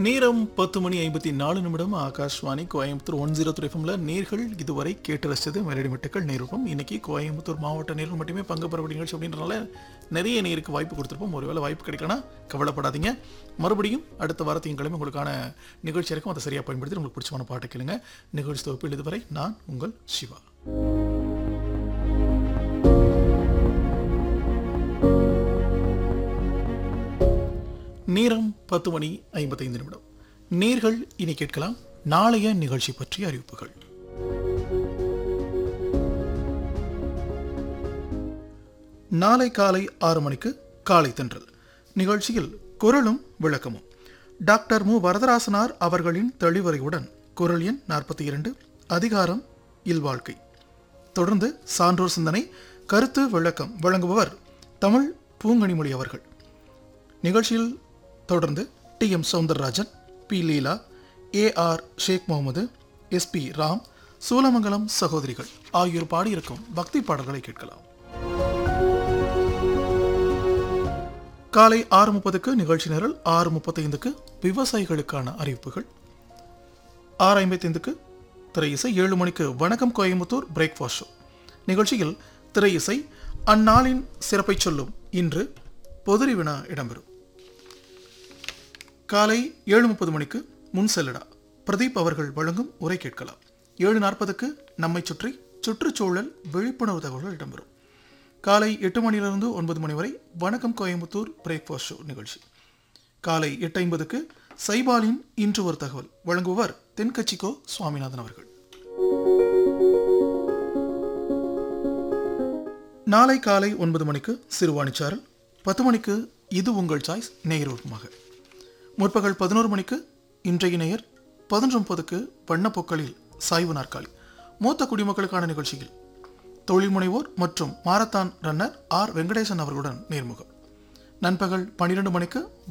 நேரம் பத்து மணி ஐம்பத்தி நாலு நிமிடம் Akashvani Coimbatore one zero three எஃப்எம்ல நேர்கள் இதுவரை கேட்டு ரசித்தது மெலடி மெட்டுக்கள் நேருப்பம் இன்னைக்கு கோயம்புத்தூர் மாவட்ட நேர்கள் மட்டுமே பங்கு பெறக்கூடிய நிகழ்ச்சி அப்படின்றனால நிறைய நேருக்கு வாய்ப்பு கொடுத்துருப்போம் ஒருவேளை வாய்ப்பு கிடைக்கலனா கவலைப்படாதீங்க மறுபடியும் அடுத்த வாரத்தையும் கிழமை உங்களுக்கான நிகழ்ச்சி இருக்கும் அதை சரியாக பயன்படுத்தி உங்களுக்கு பிடிச்சமான பாட்டை கேளுங்க நிகழ்ச்சி தொகுப்பில் இதுவரை நான் உங்கள் சிவா நேரம் பத்து மணி ஐம்பத்தைந்து நிமிடம் நேர்கள் இனி கேட்கலாம் நாளைய நிகழ்ச்சி பற்றிய அறிவிப்புகள் நாளை காலை ஆறு மணிக்கு காலை தென்றல் நிகழ்ச்சியில் குரலும் விளக்கமும் டாக்டர் மு வரதராசனார் அவர்களின் தெளிவுரையுடன் குரல் எண் நாற்பத்தி இரண்டு அதிகாரம் இல்வாழ்க்கை தொடர்ந்து சான்றோர் சிந்தனை கருத்து விளக்கம் வழங்குபவர் தமிழ் பூங்கனிமொழி அவர்கள் நிகழ்ச்சியில் தொடர்ந்து T M Soundararajan P Leela A R Sheikh Mohammed S P Ram Soolamangalam சகோதரிகள் ஆகியோர் பாடியிருக்கும் பக்தி பாடல்களை கேட்கலாம் காலை ஆறு முப்பதுக்கு நிகழ்ச்சி நிரல் ஆறு முப்பத்தைந்துக்கு விவசாயிகளுக்கான அறிவிப்புகள் ஆறு ஐம்பத்தைந்துக்கு திரை இசை ஏழு மணிக்கு வணக்கம் கோயம்புத்தூர் பிரேக்ஃபாஸ்ட் ஷோ நிகழ்ச்சியில் திரை இசை அந்நாளின் சிறப்பை சொல்லும் இன்று பொதுரி வினா இடம்பெறும் காலை ஏழு முப்பது மணிக்கு முன் செல்லடா பிரதீப் அவர்கள் வழங்கும் உரை கேட்கலாம் ஏழு நாற்பதுக்கு நம்மை சுற்றி சுற்றுச்சூழல் விழிப்புணர்வு தகவல்கள் இடம்பெறும் காலை எட்டு மணியிலிருந்து ஒன்பது மணி வரை வணக்கம் கோயம்புத்தூர் பிரேக்ஃபாஸ்ட் ஷோ நிகழ்ச்சி காலை எட்டு ஐம்பதுக்கு சைபாலின் இன்று ஒரு தகவல் வழங்குபவர் தென்கட்சிக்கோ சுவாமிநாதன் அவர்கள் நாளை காலை ஒன்பது மணிக்கு சிறுவாணிச்சாரல் பத்து மணிக்கு இது உங்கள் சாய்ஸ் நேயரூபமாக முற்பகல் பதினோரு மணிக்கு இன்றைய நேயர் பதினொன்று முப்பதுக்கு வண்ணப்பொக்களில் சாய்வு நாற்காலி மூத்த குடிமக்களுக்கான நிகழ்ச்சியில் தொழில் முனைவோர் மற்றும் மாரத்தான் ரன்னர் ஆர் வெங்கடேசன் அவர்களுடன் நேர்முகம் நண்பகல் பன்னிரண்டு மணிக்கு